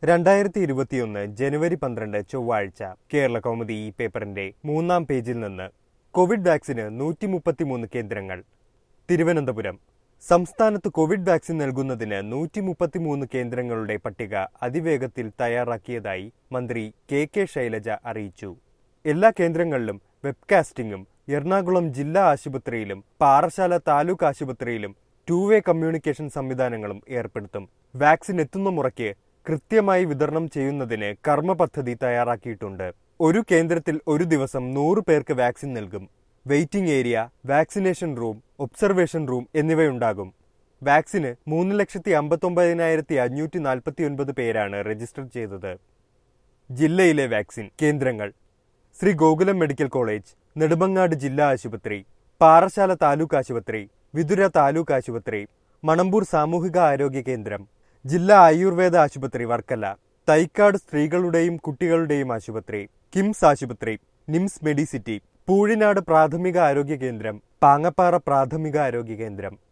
രണ്ടായിരത്തി ഇരുപത്തിയൊന്ന് ജനുവരി പന്ത്രണ്ട് ചൊവ്വാഴ്ച കേരള കൗമുദി ഈ പേപ്പറിന്റെ മൂന്നാം പേജിൽ നിന്ന് കോവിഡ് വാക്സിന് നൂറ്റി മുപ്പത്തിമൂന്ന് കേന്ദ്രങ്ങൾ തിരുവനന്തപുരം സംസ്ഥാനത്ത് കോവിഡ് വാക്സിൻ നൽകുന്നതിന് നൂറ്റി മുപ്പത്തിമൂന്ന് കേന്ദ്രങ്ങളുടെ പട്ടിക അതിവേഗത്തിൽ തയ്യാറാക്കിയതായി മന്ത്രി കെ കെ ശൈലജ അറിയിച്ചു എല്ലാ കേന്ദ്രങ്ങളിലും വെബ്കാസ്റ്റിംഗും എറണാകുളം ജില്ലാ ആശുപത്രിയിലും പാറശാല താലൂക്ക് ആശുപത്രിയിലും ടൂ വേ കമ്മ്യൂണിക്കേഷൻ സംവിധാനങ്ങളും ഏർപ്പെടുത്തും വാക്സിൻ എത്തുന്ന മുറയ്ക്ക് കൃത്യമായി വിതരണം ചെയ്യുന്നതിന് കർമ്മ പദ്ധതി തയ്യാറാക്കിയിട്ടുണ്ട് ഒരു കേന്ദ്രത്തിൽ ഒരു ദിവസം നൂറ് പേർക്ക് വാക്സിൻ നൽകും waiting area vaccination room observation room എന്നിവയുണ്ടാകും വാക്സിന് മൂന്ന് ലക്ഷത്തി അമ്പത്തൊമ്പതിനായിരത്തി അഞ്ഞൂറ്റി നാൽപ്പത്തി ഒൻപത് പേരാണ് രജിസ്റ്റർ ചെയ്തത് ജില്ലയിലെ വാക്സിൻ കേന്ദ്രങ്ങൾ ശ്രീ ഗോകുലം മെഡിക്കൽ കോളേജ് നെടുമങ്ങാട് ജില്ലാ ആശുപത്രി പാറശാല താലൂക്ക് ആശുപത്രി വിതുര താലൂക്ക് ആശുപത്രി മണമ്പൂർ സാമൂഹിക ആരോഗ്യ കേന്ദ്രം ജില്ലാ ആയുർവേദ ആശുപത്രി വർക്കല തൈക്കാട് സ്ത്രീകളുടെയും കുട്ടികളുടെയും ആശുപത്രി കിംസ് ആശുപത്രി നിംസ് മെഡിസിറ്റി പൂഴിനാട് പ്രാഥമിക ആരോഗ്യ കേന്ദ്രം പാങ്ങപ്പാറ പ്രാഥമിക ആരോഗ്യ കേന്ദ്രം